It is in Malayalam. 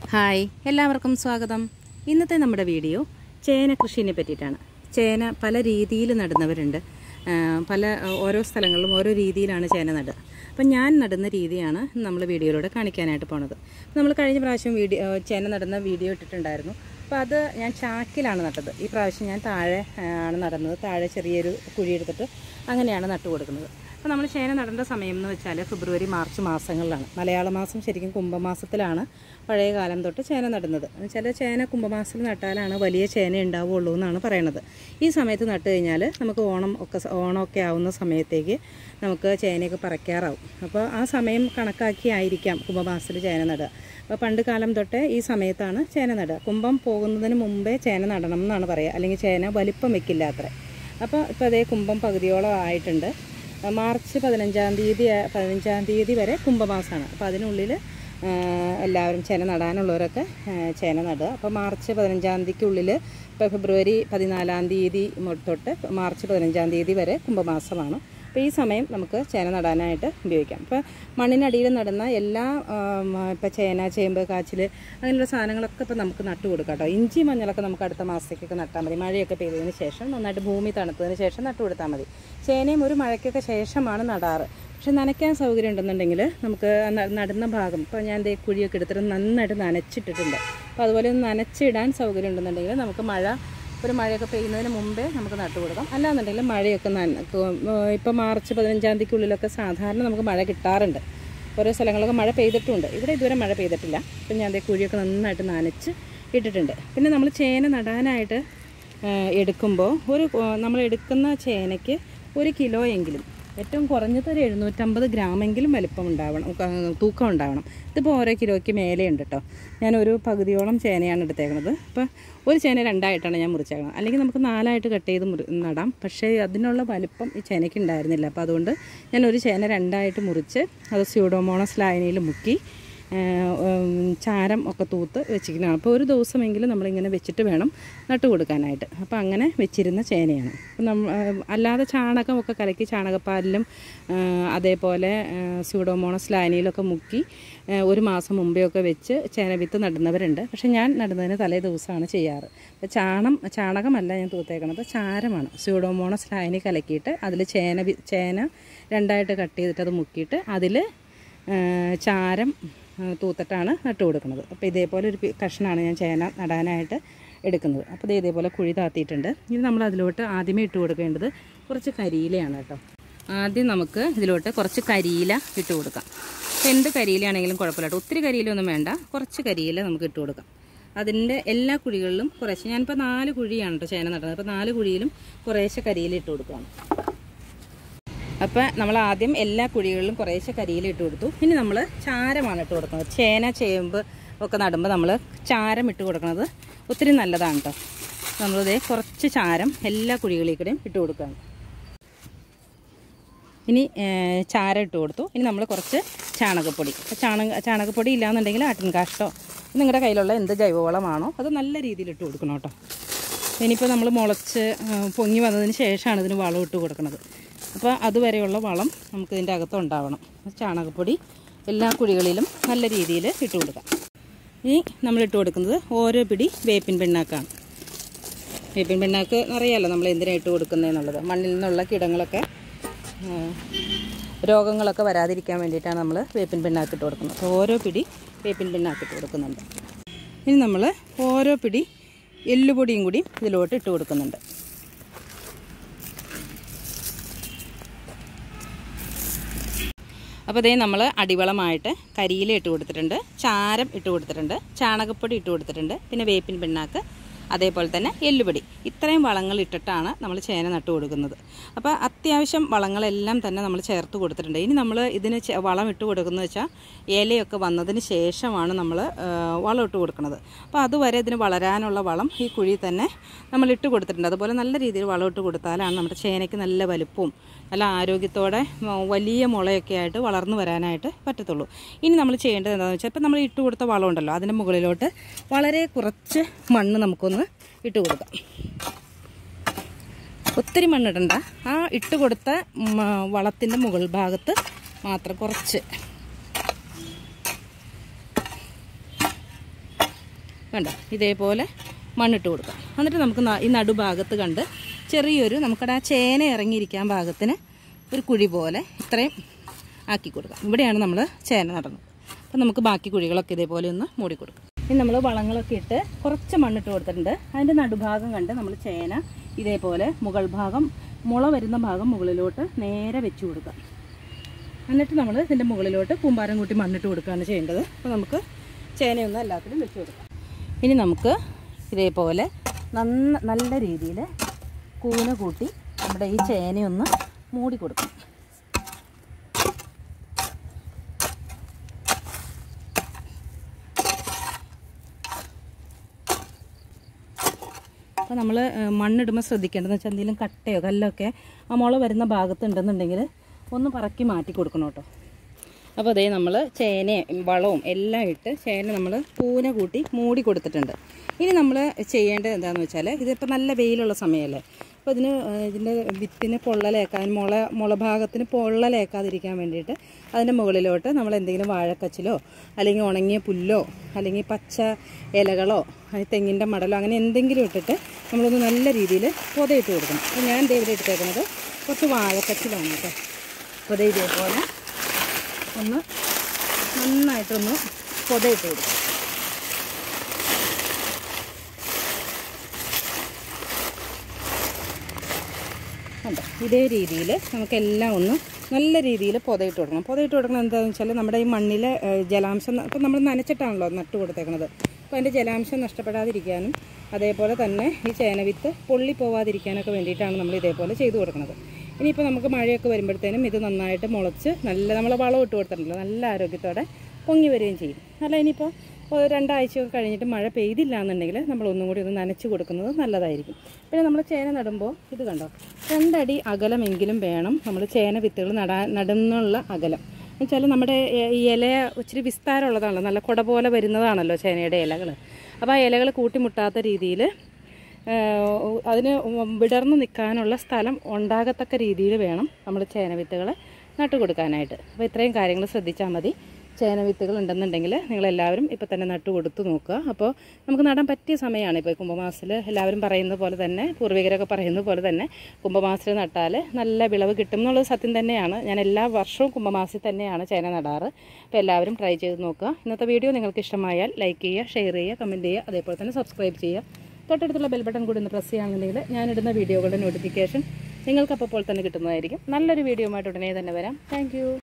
ഹായ് എല്ലാവർക്കും സ്വാഗതം ഇന്നത്തെ നമ്മുടെ വീഡിയോ ചേന കൃഷിനെ പറ്റിയിട്ടാണ് ചേന പല രീതിയിൽ നടുന്നവരുണ്ട് ആ, പല ഓരോ സ്ഥലങ്ങളിലും ഓരോ രീതിയിലാണ് ചേന നടുക അപ്പം ഞാൻ നടുന്ന രീതിയാണ് നമ്മൾ വീഡിയോയിലൂടെ കാണിക്കാനായിട്ട് പോണത് നമ്മൾ കഴിഞ്ഞ പ്രാവശ്യം വീഡിയോ ചേന നടുന്ന വീഡിയോ ഇട്ടിട്ടുണ്ടായിരുന്നു അപ്പോൾ അത് ഞാൻ ചാക്കിലാണ് നട്ടത് ഈ പ്രാവശ്യം ഞാൻ താഴെ ആ, ആണ് നടുന്നത് താഴെ ചെറിയൊരു കുഴി എടുത്തിട്ട് അങ്ങനെയാണ് നട്ടു കൊടുക്കുന്നത് അപ്പോൾ നമ്മൾ ചേന നടേണ്ട സമയം എന്ന് വെച്ചാൽ ഫെബ്രുവരി മാർച്ച് മാസങ്ങളിലാണ് മലയാള മാസം ശരിക്കും കുംഭമാസത്തിലാണ് പഴയ കാലം തൊട്ട് ചേന നടുന്നത് എന്ന് വെച്ചാൽ ചേന കുംഭമാസത്തിൽ നട്ടാലാണ് വലിയ ചേന ഉണ്ടാവുള്ളൂ എന്നാണ് പറയണത് ഈ സമയത്ത് നട്ട് കഴിഞ്ഞാൽ നമുക്ക് ഓണം ഒക്കെ സ- ഓണമൊക്കെ ആവുന്ന സമയത്തേക്ക് നമുക്ക് ചേനയൊക്കെ പറിക്കാറാവും അപ്പോൾ ആ സമയം കണക്കാക്കി ആയിരിക്കാം കുംഭമാസത്തിൽ ചേന നടുക അപ്പോൾ പണ്ട് കാലം തൊട്ടേ ഈ സമയത്താണ് ചേന നടുക കുംഭം പോകുന്നതിന് മുമ്പേ ചേന നടണം എന്നാണ് പറയുക അല്ലെങ്കിൽ ചേന വലിപ്പം വെക്കില്ല അത്ര അപ്പോൾ ഇപ്പോൾ അതേ കുംഭം പകുതിയോളം ആയിട്ടുണ്ട് മാർച്ച് പതിനഞ്ചാം തീയതി പതിനഞ്ചാം തീയതി വരെ കുംഭമാസമാണ് അപ്പോൾ അതിനുള്ളിൽ ആ, എല്ലാവരും ചേന നടാനുള്ളവരൊക്കെ ആ, ചേന നടുക അപ്പോൾ മാർച്ച് പതിനഞ്ചാം തീയതിക്കുള്ളിൽ ഇപ്പോൾ ഫെബ്രുവരി പതിനാലാം തീയതി മു- തൊട്ട് മാർച്ച് പതിനഞ്ചാം തീയതി വരെ കുംഭമാസമാണ് അപ്പോൾ ഈ സമയം നമുക്ക് ചേന നടാനായിട്ട് ഉപയോഗിക്കാം അപ്പോൾ മണ്ണിനടിയിൽ നടുന്ന എല്ലാ ഇപ്പോൾ ചേന ചേമ്പ് കാച്ചിൽ അങ്ങനെയുള്ള സാധനങ്ങളൊക്കെ ഇപ്പോൾ നമുക്ക് നട്ടു കൊടുക്കാം കേട്ടോ ഇഞ്ചി മഞ്ഞളൊക്കെ നമുക്ക് അടുത്ത മാസത്തേക്കൊക്കെ നട്ടാൽ മതി മഴയൊക്കെ പെയ്തതിന് ശേഷം നന്നായിട്ട് ഭൂമി തണുത്തതിന് ശേഷം നട്ടു കൊടുത്താൽ മതി ചേനയും ഒരു മഴയ്ക്കൊക്കെ ശേഷമാണ് നടാറ് പക്ഷെ നനയ്ക്കാൻ സൗകര്യം ഉണ്ടെന്നുണ്ടെങ്കിൽ നമുക്ക് ന- നടുന്ന ഭാഗം ഇപ്പോൾ ഞാൻ ദേ കുഴിയൊക്കെ എടുത്തിട്ട് നന്നായിട്ട് നനച്ചിട്ടിട്ടുണ്ട് അപ്പോൾ അതുപോലെ ഒന്ന് നനച്ചിടാൻ സൗകര്യം ഉണ്ടെന്നുണ്ടെങ്കിൽ നമുക്ക് മഴ ഒരു മഴയൊക്കെ പെയ്യുന്നതിന് മുമ്പേ നമുക്ക് നട്ടു കൊടുക്കാം അല്ലാന്നുണ്ടെങ്കിൽ മഴയൊക്കെ നന ഇപ്പോൾ മാർച്ച് പതിനഞ്ചാം തീയതിക്കുള്ളിലൊക്കെ സാധാരണ നമുക്ക് മഴ കിട്ടാറുണ്ട് ഓരോ സ്ഥലങ്ങളിലൊക്കെ മഴ പെയ്തിട്ടുമുണ്ട് ഇവിടെ ഇതുവരെ മഴ പെയ്തിട്ടില്ല അപ്പം ഞാൻ ദേ കുഴിയൊക്കെ നന്നായിട്ട് നനച്ച് ഇട്ടിട്ടുണ്ട് പിന്നെ നമ്മൾ ചേന നടാനായിട്ട് എടുക്കുമ്പോൾ ഒരു കൊ- നമ്മൾ എടുക്കുന്ന ചേനയ്ക്ക് ഒരു കിലോ എങ്കിലും ഏറ്റവും കുറഞ്ഞത് ഒരു എഴുന്നൂറ്റമ്പത് ഗ്രാമെങ്കിലും വലിപ്പം ഉണ്ടാവണം ക- തൂക്കം ഉണ്ടാവണം ഇതിപ്പോൾ ഓരോ കിലോയ്ക്ക് മേലെയുണ്ട് കേട്ടോ ഞാൻ ഒരു പകുതിയോളം ചേനയാണ് എടുത്തേക്കുന്നത് അപ്പോൾ ഒരു ചേന രണ്ടായിട്ടാണ് ഞാൻ മുറിച്ചേക്കുന്നത് അല്ലെങ്കിൽ നമുക്ക് നാലായിട്ട് കട്ട് ചെയ്ത് മുറി നടാം പക്ഷേ അതിനുള്ള വലിപ്പം ഈ ചേനയ്ക്ക് ഉണ്ടായിരുന്നില്ല അപ്പോൾ അതുകൊണ്ട് ഞാൻ ഒരു ചേന രണ്ടായിട്ട് മുറിച്ച് അത് സ്യൂഡോമോണസ് ലായനിയിൽ മുക്കി ആ, ഉം, ചാരം ഒക്കെ തൂത്ത് വെച്ചിരിക്കുന്നതാണ് അപ്പോൾ ഒരു ദിവസമെങ്കിലും നമ്മളിങ്ങനെ വെച്ചിട്ട് വേണം നട്ടു കൊടുക്കാനായിട്ട് അപ്പോൾ അങ്ങനെ വെച്ചിരുന്ന ചേനയാണ് അപ്പം നമ്മ അല്ലാതെ ചാണകമൊക്കെ കലക്കി ചാണകപ്പാലിലും ആ, അതേപോലെ സ്യൂഡോമോണസ് ലാനിയിലൊക്കെ മുക്കി ആ, ഒരു മാസം മുമ്പേ ഒക്കെ വെച്ച് ചേന വിത്ത് നടുന്നവരുണ്ട് പക്ഷേ ഞാൻ നടുന്നതിന് തലേ ദിവസമാണ് ചെയ്യാറ് അപ്പോൾ ചാണം ചാണകമല്ല ഞാൻ തൂത്തേക്കണത് ചാരമാണ് സ്യൂഡോമോണസ് ലായനി കലക്കിയിട്ട് അതിൽ ചേന വി- ചേന രണ്ടായിട്ട് കട്ട് ചെയ്തിട്ട് അത് മുക്കിയിട്ട് അതിൽ ചാരം ആ, തൂത്തിട്ടാണ് നട്ടു കൊടുക്കുന്നത് അപ്പോൾ ഇതേപോലെ ഒരു പി- കഷ്ണമാണ് ഞാൻ ചേന നടാനായിട്ട് എടുക്കുന്നത് അപ്പോൾ ഇത് ഇതേപോലെ കുഴി താത്തിയിട്ടുണ്ട് ഇനി നമ്മൾ അതിലോട്ട് ആദ്യമേ ഇട്ട് കൊടുക്കേണ്ടത് കുറച്ച് കരിയിലയാണ് കേട്ടോ ആദ്യം നമുക്ക് ഇതിലോട്ട് കുറച്ച് കരിയില ഇട്ട് കൊടുക്കാം അപ്പോൾ എന്ത് കരിയിലയാണെങ്കിലും കുഴപ്പമില്ല കേട്ടോ ഒത്തിരി കരിയിലൊന്നും വേണ്ട കുറച്ച് കരിയില നമുക്ക് ഇട്ട് കൊടുക്കാം അതിൻ്റെ എല്ലാ കുഴികളിലും കുറേശ്ശെ ഞാനിപ്പോൾ നാല് കുഴിയാണ് കേട്ടോ ചേന നടുന്നത് അപ്പോൾ നാല് കുഴിയിലും കുറേശ്ശെ കരിയില ഇട്ട് കൊടുക്കുകയാണ് അപ്പോൾ നമ്മൾ ആദ്യം എല്ലാ കുഴികളിലും കുറേശ്ശെ കരിയില ഇട്ട് കൊടുത്തു ഇനി നമ്മൾ ചാരമാണ് ഇട്ട് കൊടുക്കുന്നത് ചേന ചേമ്പ് ഒക്കെ നടുമ്പോൾ നമ്മൾ ചാരം ഇട്ട് കൊടുക്കുന്നത് ഒത്തിരി നല്ലതാണ് കേട്ടോ നമ്മളിതേ കുറച്ച് ചാരം എല്ലാ കുഴികളിലേക്കൂടെയും ഇട്ട് കൊടുക്കുകയാണ് ഇനി ഏഹ്, ചാരം ഇട്ട് കൊടുത്തു ഇനി നമ്മൾ കുറച്ച് ചാണകപ്പൊടി അപ്പോൾ ചാണക ചാണകപ്പൊടി ഇല്ലാന്നുണ്ടെങ്കിൽ ആട്ടിൻ കാഷ്ടോ നിങ്ങളുടെ കയ്യിലുള്ള എന്ത് ജൈവവളമാണോ അത് നല്ല രീതിയിൽ ഇട്ട് കൊടുക്കണം കേട്ടോ ഇനിയിപ്പോൾ നമ്മൾ മുളച്ച് ആ, പൊങ്ങി വന്നതിന് ശേഷമാണ് ഇതിന് വളം ഇട്ട് കൊടുക്കുന്നത് അപ്പോൾ അതുവരെയുള്ള വളം നമുക്ക് ഇതിൻ്റെ അകത്ത് ഉണ്ടാവണം ചാണകപ്പൊടി എല്ലാ കുഴികളിലും നല്ല രീതിയിൽ ഇട്ട് കൊടുക്കാം ഇനി നമ്മൾ ഇട്ട് കൊടുക്കുന്നത് ഓരോ പിടി വേപ്പിൻ പിണ്ണാക്കാണ് വേപ്പിൻ പിണ്ണാക്ക് അറിയാമല്ലോ നമ്മൾ എന്തിനാണ് ഇട്ട് കൊടുക്കുന്നതെന്നുള്ളത് മണ്ണിൽ നിന്നുള്ള കീടങ്ങളൊക്കെ ആ, രോഗങ്ങളൊക്കെ വരാതിരിക്കാൻ വേണ്ടിയിട്ടാണ് നമ്മൾ വേപ്പിൻ പിണ്ണാക്ക് ഇട്ട് കൊടുക്കുന്നത് അപ്പോൾ ഓരോ പിടി വേപ്പിൻ പിണ്ണാക്ക് ഇട്ട് കൊടുക്കുന്നുണ്ട് ഇനി നമ്മൾ ഓരോ പിടി എല്ലുപൊടിയും കൂടി ഇതിലോട്ട് ഇട്ട് കൊടുക്കുന്നുണ്ട് അപ്പോൾ ഇതേ നമ്മൾ അടിവളമായിട്ട് കരിയില ഇട്ട് കൊടുത്തിട്ടുണ്ട് ചാരം ഇട്ട് കൊടുത്തിട്ടുണ്ട് ചാണകപ്പൊടി ഇട്ട് കൊടുത്തിട്ടുണ്ട് പിന്നെ വേപ്പിൻ പിണ്ണാക്ക് അതേപോലെ തന്നെ എല്ലുപൊടി ഇത്രയും വളങ്ങൾ ഇട്ടിട്ടാണ് നമ്മൾ ചേന നട്ടു കൊടുക്കുന്നത് അപ്പോൾ അത്യാവശ്യം വളങ്ങളെല്ലാം തന്നെ നമ്മൾ ചേർത്ത് കൊടുത്തിട്ടുണ്ട് ഇനി നമ്മൾ ഇതിന് ചെ- വളം ഇട്ട് കൊടുക്കുന്നത് വെച്ചാൽ ഇലയൊക്കെ വന്നതിന് ശേഷമാണ് നമ്മൾ വളം ഇട്ട് കൊടുക്കുന്നത് അപ്പോൾ അതുവരെ ഇതിന് വളരാനുള്ള വളം ഈ കുഴി തന്നെ നമ്മൾ ഇട്ട് കൊടുത്തിട്ടുണ്ട് അതുപോലെ നല്ല രീതിയിൽ വളം ഇട്ട് കൊടുത്താലാണ് നമ്മുടെ ചേനയ്ക്ക് നല്ല വലുപ്പവും നല്ല ആരോഗ്യത്തോടെ ഉം, വലിയ മുളയൊക്കെ ആയിട്ട് വളർന്നു വരാനായിട്ട് പറ്റത്തുള്ളൂ ഇനി നമ്മൾ ചെയ്യേണ്ടത് എന്താണെന്ന് വെച്ചാൽ ഇപ്പം നമ്മൾ ഇട്ട് കൊടുത്ത വളം ഉണ്ടല്ലോ അതിൻ്റെ മുകളിലോട്ട് വളരെ കുറച്ച് മണ്ണ് നമുക്കൊന്ന് ഇട്ട് കൊടുക്കാം ഒത്തിരി മണ്ണിടണ്ട ആ ഇട്ട് കൊടുത്ത വളത്തിൻ്റെ മുകൾ ഭാഗത്ത് മാത്രം കുറച്ച് കണ്ടോ ഇതേപോലെ മണ്ണിട്ട് കൊടുക്കാം എന്നിട്ട് നമുക്ക് ന- ഈ നടുഭാഗത്ത് കണ്ട് ചെറിയൊരു നമുക്കടെ ആ ചേന ഇറങ്ങിയിരിക്കാൻ ഭാഗത്തിന് ഒരു കുഴി പോലെ ഇത്രയും ആക്കി കൊടുക്കാം ഇവിടെയാണ് നമ്മൾ ചേന നടുന്നത് അപ്പം നമുക്ക് ബാക്കി കുഴികളൊക്കെ ഇതേപോലെ ഒന്ന് മൂടി കൊടുക്കാം ഇനി നമ്മൾ വളങ്ങളൊക്കെ ഇട്ട് കുറച്ച് മണ്ണിട്ട് കൊടുത്തിട്ടുണ്ട് അതിൻ്റെ നടുഭാഗം കണ്ട് നമ്മൾ ചേന ഇതേപോലെ മുകൾ ഭാഗം മുള വരുന്ന ഭാഗം മുകളിലോട്ട് നേരെ വെച്ച് കൊടുക്കാം എന്നിട്ട് നമ്മൾ ഇതിൻ്റെ മുകളിലോട്ട് കൂമ്പാരം കൂട്ടി മണ്ണിട്ട് കൊടുക്കുകയാണ് ചെയ്യേണ്ടത് അപ്പോൾ നമുക്ക് ചേനയൊന്നും എല്ലാത്തിലും വെച്ച് കൊടുക്കാം ഇനി നമുക്ക് ഇതേപോലെ നന്ന നല്ല രീതിയിൽ കൂന കൂട്ടി നമ്മുടെ ഈ ചേനയൊന്ന് മൂടി കൊടുക്കണം അപ്പോൾ നമ്മൾ മണ്ണിടുമ്പോൾ ശ്രദ്ധിക്കേണ്ടതെന്ന് വെച്ചാൽ എന്തെങ്കിലും കട്ടയോ കല്ലൊക്കെ ആ മുള വരുന്ന ഭാഗത്തുണ്ടെന്നുണ്ടെങ്കിൽ ഒന്ന് പറക്കി മാറ്റി കൊടുക്കണം കേട്ടോ അപ്പോൾ അതേ നമ്മൾ ചേനയും വളവും എല്ലാം ഇട്ട് ചേന നമ്മൾ കൂന കൂട്ടി മൂടി കൊടുത്തിട്ടുണ്ട് ഇനി നമ്മൾ ചെയ്യേണ്ടത് എന്താണെന്ന് വെച്ചാൽ ഇതിപ്പോൾ നല്ല വെയിലുള്ള സമയമല്ലേ അപ്പോൾ ഇതിന് ഏഹ്, ഇതിൻ്റെ വിത്തിന് പൊള്ളലേക്കാൻ മുള മുള ഭാഗത്തിന് പൊള്ളലേക്കാതിരിക്കാൻ വേണ്ടിയിട്ട് അതിൻ്റെ മുകളിലോട്ട് നമ്മൾ എന്തെങ്കിലും വാഴക്കച്ചിലോ അല്ലെങ്കിൽ ഉണങ്ങിയ പുല്ലോ അല്ലെങ്കിൽ പച്ച ഇലകളോ അല്ലെങ്കിൽ തെങ്ങിൻ്റെ മടലോ അങ്ങനെ എന്തെങ്കിലും ഇട്ടിട്ട് നമ്മളൊന്ന് നല്ല രീതിയിൽ പുതയിട്ട് കൊടുക്കണം അപ്പോൾ ഞാൻ ദേ ഇവിടെ എടുത്തേക്കുന്നത് കുറച്ച് വാഴക്കച്ചിലാണ് കേട്ടോ അപ്പോൾ ദേ ഇതേപോലെ ഒന്ന് നന്നായിട്ടൊന്ന് പുതയിട്ട് കൊടുക്കും കണ്ടോ ഇതേ രീതിയിൽ നമുക്കെല്ലാം ഒന്ന് നല്ല രീതിയിൽ പുതയിട്ട് കൊടുക്കണം പുതയിട്ട് കൊടുക്കണം എന്താണെന്ന് വെച്ചാൽ നമ്മുടെ ഈ മണ്ണിലെ ഏഹ്, ജലാംശം ഇപ്പം നമ്മൾ നനച്ചിട്ടാണല്ലോ നട്ട് കൊടുത്തേക്കുന്നത് അപ്പോൾ അതിൻ്റെ ജലാംശം നഷ്ടപ്പെടാതിരിക്കാനും അതേപോലെ തന്നെ ഈ ചേനവിത്ത് പൊള്ളി പോവാതിരിക്കാനൊക്കെ വേണ്ടിയിട്ടാണ് നമ്മൾ ഇതേപോലെ ചെയ്തു കൊടുക്കുന്നത് ഇനിയിപ്പോൾ നമുക്ക് മഴയൊക്കെ വരുമ്പോഴത്തേനും ഇത് നന്നായിട്ട് മുളച്ച് നല്ല നമ്മൾ വളം ഇട്ട് കൊടുത്തിട്ടുണ്ടല്ലോ നല്ല ആരോഗ്യത്തോടെ പൊങ്ങി വരികയും ചെയ്യും അല്ല ഇനിയിപ്പോൾ ഒരു രണ്ടാഴ്ചയൊക്കെ കഴിഞ്ഞിട്ട് മഴ പെയ്തില്ല എന്നുണ്ടെങ്കിൽ നമ്മൾ ഒന്നും കൂടി ഒന്ന് നനച്ച് കൊടുക്കുന്നത് നല്ലതായിരിക്കും പിന്നെ നമ്മൾ ചേന നടുമ്പോൾ ഇത് കണ്ടോ രണ്ടടി അകലമെങ്കിലും വേണം നമ്മൾ ചേന വിത്തുകൾ നടാൻ നടുന്നുള്ള അകലം എന്നുവെച്ചാൽ നമ്മുടെ എ- ഈ ഇല ഇച്ചിരി വിസ്താരമുള്ളതാണല്ലോ നല്ല കുട പോലെ വരുന്നതാണല്ലോ ചേനയുടെ ഇലകൾ അപ്പോൾ ആ ഇലകൾ കൂട്ടിമുട്ടാത്ത രീതിയിൽ അതിന് വിടർന്ന് നിൽക്കാനുള്ള സ്ഥലം ഉണ്ടാകത്തക്ക രീതിയിൽ വേണം നമ്മൾ ചേന വിത്തുകൾ നട്ടു കൊടുക്കാനായിട്ട് അപ്പോൾ ഇത്രയും കാര്യങ്ങൾ ശ്രദ്ധിച്ചാൽ മതി ചേന വിത്തുകൾ ഉണ്ടെന്നുണ്ടെങ്കിൽ നിങ്ങളെല്ലാവരും ഇപ്പോൾ തന്നെ നട്ടു കൊടുത്തു നോക്കുക അപ്പോൾ നമുക്ക് നടാൻ പറ്റിയ സമയമാണ് ഇപ്പോൾ കുംഭമാസത്തിൽ എല്ലാവരും പറയുന്നത് പോലെ തന്നെ പൂർവികരൊക്കെ പറയുന്നത് പോലെ തന്നെ കുംഭമാസത്തിൽ നട്ടാൽ നല്ല വിളവ് കിട്ടും എന്നുള്ളത് സത്യം തന്നെയാണ് ഞാൻ എല്ലാ വർഷവും കുംഭമാസത്തിൽ തന്നെയാണ് ചേന നടാറ് അപ്പോൾ എല്ലാവരും ട്രൈ ചെയ്ത് നോക്കുക ഇന്നത്തെ വീഡിയോ നിങ്ങൾക്ക് ഇഷ്ടമായാൽ ലൈക്ക് ചെയ്യുക ഷെയർ ചെയ്യുക കമൻറ്റ് ചെയ്യുക അതേപോലെ തന്നെ സബ്സ്ക്രൈബ് ചെയ്യുക തൊട്ടടുത്തുള്ള ബെൽ ബട്ടൺ കൂടി ഒന്ന് പ്രസ് ചെയ്യുകയാണെന്നുണ്ടെങ്കിൽ ഞാനിടുന്ന വീഡിയോകളുടെ നോട്ടിഫിക്കേഷൻ നിങ്ങൾക്ക് അപ്പോൾ തന്നെ കിട്ടുന്നതായിരിക്കും നല്ലൊരു വീഡിയോ ആയിട്ട് ഉടനെ തന്നെ വരാം താങ്ക്